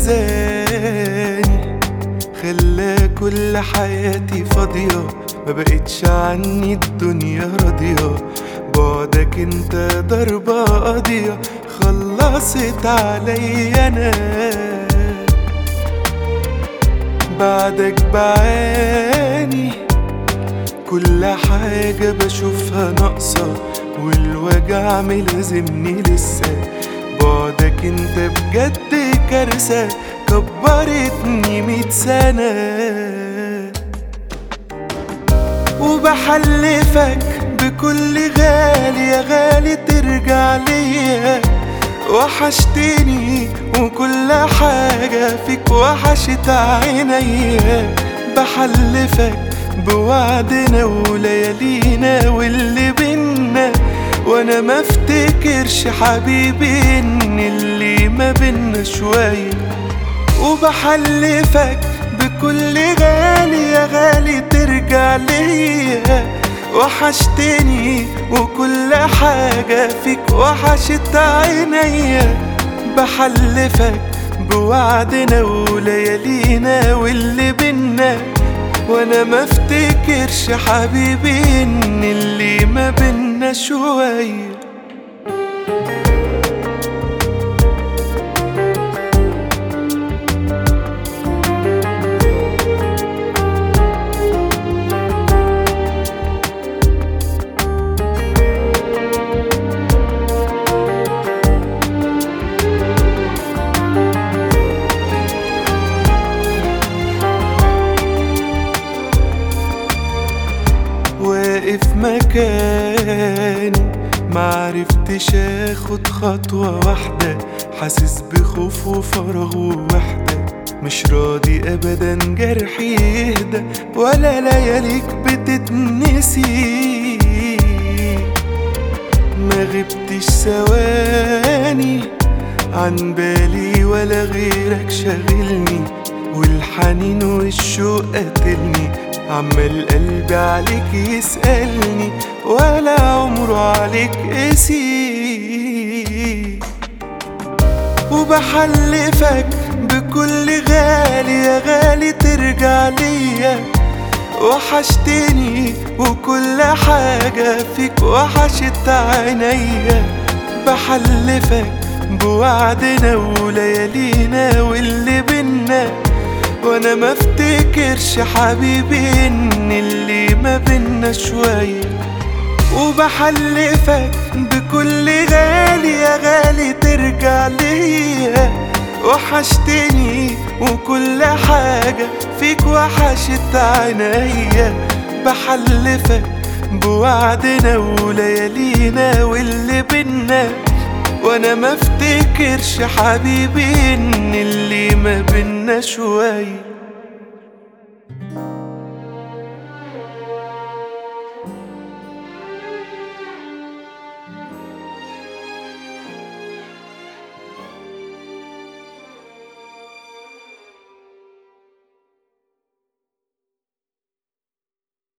نساني خلى كل حياتي فاضية ما بقتش عني الدنيا راضية بعدك انت ضربة قاضية خلصت عليا انا بعدك بعاني كل حاجة بشوفها ناقصة والوجع ملازمني لسه بعدك انت بجد كارثة كبرتني ميت سنة وبحلفك بكل غالي يا غالي ترجع ليا وحشتني وكل حاجة فيك وحشت عينيا بحلفك بوعدنا وليالينا واللي بينا وانا ما افتكرش حبيبي ان اللي ما بينا شوية وبحلفك بكل غالي يا غالي ترجع ليا وحشتني وكل حاجة فيك وحشت عينيا بحلفك بوعدنا وليالينا واللي بينا وانا ما افتكرش حبيبي ان اللي ما بينا شويه واقف مكاني معرفتش اخد خطوة واحدة حاسس بخوف وفراغ ووحدة مش راضي ابدا جرحي يهدى ولا لياليك بتتنسي ما غبتش ثواني عن بالي ولا غيرك شاغلني والحنين والشوق قتلني عمال قلبي عليك يسألني ولا عمره عليك قسي وبحلفك بكل غالي يا غالي ترجع ليا وحشتني وكل حاجة فيك وحشت عينيا بحلفك بوعدنا وليالينا واللي بينا وانا ما افتكرش حبيبي ان اللي ما بينا شوية وبحلفك بكل غالي يا غالي ترجع ليا وحشتني وكل حاجة فيك وحشت عينيا بحلفك بوعدنا وليالينا واللي بينا وانا ما افتكرش حبيبي ان اللي ما بينا شويه